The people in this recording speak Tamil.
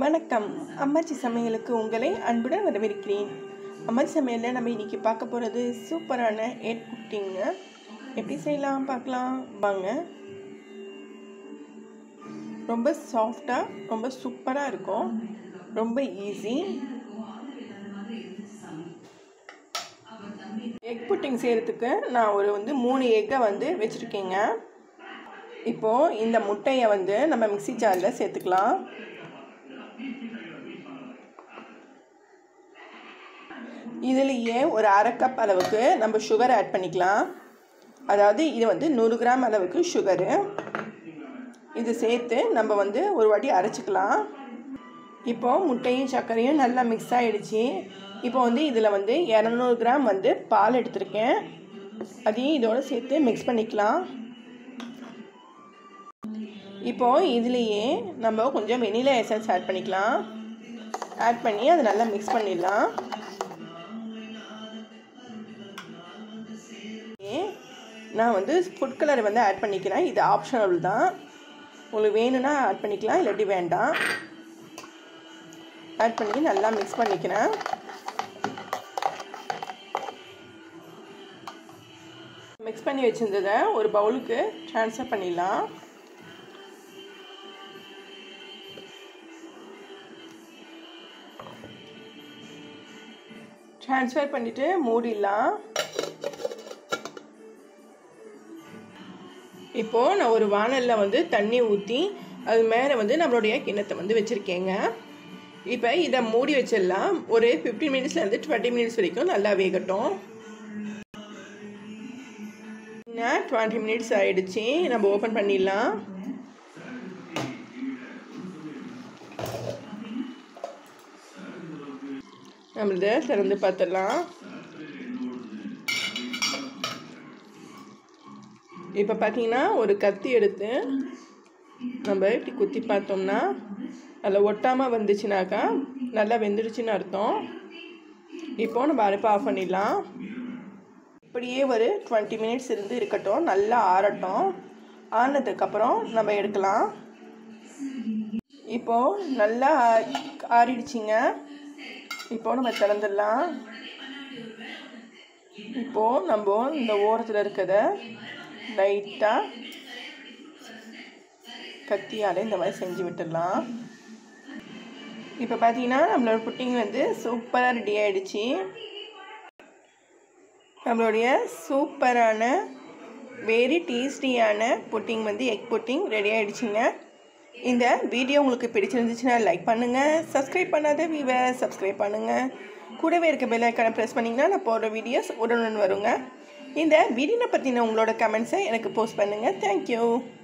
வணக்கம் அம்மாச்சி சமையலுக்கு உங்களை அன்புடன் வரவேற்கிறேன் அம்மாச்சி சமையலில் நம்ம இன்றைக்கி பார்க்க போகிறது சூப்பரான எட் குட்டிங்க எப்படி செய்யலாம் பார்க்கலாம் வாங்க ரொம்ப சாஃப்டாக ரொம்ப சூப்பராக இருக்கும் ரொம்ப ஈஸி எக் புட்டிங் செய்கிறதுக்கு நான் ஒரு வந்து மூணு எக்கை வந்து வச்சுருக்கேங்க இப்போது இந்த முட்டையை வந்து நம்ம மிக்சி ஜாரில் சேர்த்துக்கலாம் இதுலேயே ஒரு அரை கப் அளவுக்கு நம்ம சுகர் ஆட் பண்ணிக்கலாம் அதாவது இது வந்து நூறு கிராம் அளவுக்கு சுகரு இது சேர்த்து நம்ம வந்து ஒரு வாட்டி அரைச்சிக்கலாம் இப்போது முட்டையும் சர்க்கரையும் நல்லா மிக்ஸ் ஆகிடுச்சு இப்போ வந்து இதில் வந்து இரநூறு கிராம் வந்து பால் எடுத்திருக்கேன் அதையும் இதோடு சேர்த்து மிக்ஸ் பண்ணிக்கலாம் இப்போது இதுலேயே நம்ம கொஞ்சம் வெனிலா எசன்ஸ் ஆட் பண்ணிக்கலாம் ஆட் பண்ணி அதை நல்லா மிக்ஸ் பண்ணிடலாம் நான் வந்து ஃபுட் கலர் வந்து ஆட் பண்ணிக்கிறேன் இது ஆப்ஷனல் தான் உங்களுக்கு வேணும்னா ஆட் பண்ணிக்கலாம் இல்லாட்டி வேண்டாம் ஆட் பண்ணி நல்லா மிக்ஸ் பண்ணிக்கிறேன் மிக்ஸ் பண்ணி வச்சுருந்ததை ஒரு பவுலுக்கு ட்ரான்ஸ்ஃபர் பண்ணிடலாம் ட்ரான்ஸ்ஃபர் பண்ணிவிட்டு மூடிடலாம் இப்போது நான் ஒரு வானலில் வந்து தண்ணி ஊற்றி அது மேலே வந்து நம்மளுடைய கிண்ணத்தை வந்து வச்சுருக்கேங்க இப்போ இதை மூடி வச்சிடலாம் ஒரு ஃபிஃப்டீன் மினிட்ஸ்லேருந்து டுவெண்ட்டி மினிட்ஸ் வரைக்கும் நல்லா வேகட்டும் இன்னும் டுவெண்ட்டி மினிட்ஸ் ஆகிடுச்சு நம்ம ஓப்பன் பண்ணிடலாம் நம்மளது திறந்து பார்த்துடலாம் இப்போ பார்த்தீங்கன்னா ஒரு கத்தி எடுத்து நம்ம இப்படி குத்தி பார்த்தோம்னா அதில் ஒட்டாமல் வந்துச்சுனாக்கா நல்லா வெந்துடுச்சுன்னு அர்த்தம் இப்போது நம்ம அடுப்பை ஆஃப் பண்ணிடலாம் இப்படியே ஒரு டுவெண்ட்டி மினிட்ஸ் இருந்து இருக்கட்டும் நல்லா ஆறட்டும் ஆனதுக்கப்புறம் நம்ம எடுக்கலாம் இப்போது நல்லா ஆறிடுச்சிங்க இப்போது நம்ம திறந்துடலாம் இப்போது நம்ம இந்த ஓரத்தில் இருக்கிறத லைட்டாக கத்தியால் இந்த மாதிரி செஞ்சு விட்டுடலாம் இப்போ பார்த்தீங்கன்னா நம்மளோட புட்டிங் வந்து சூப்பராக ரெடி ஆகிடுச்சு நம்மளுடைய சூப்பரான வெரி டேஸ்டியான புட்டிங் வந்து எக் புட்டிங் ரெடி ஆகிடுச்சிங்க இந்த வீடியோ உங்களுக்கு பிடிச்சிருந்துச்சுன்னா லைக் பண்ணுங்கள் சப்ஸ்கிரைப் பண்ணாத வீவை சப்ஸ்கிரைப் பண்ணுங்கள் கூடவே இருக்க பெல் ஐக்கானை ப்ரெஸ் பண்ணிங்கன்னா நான் போடுற வீடியோஸ் உடனுடன் வருங்க இந்த வீடியோனை பற்றின உங்களோட கமெண்ட்ஸை எனக்கு போஸ்ட் பண்ணுங்கள் தேங்க்யூ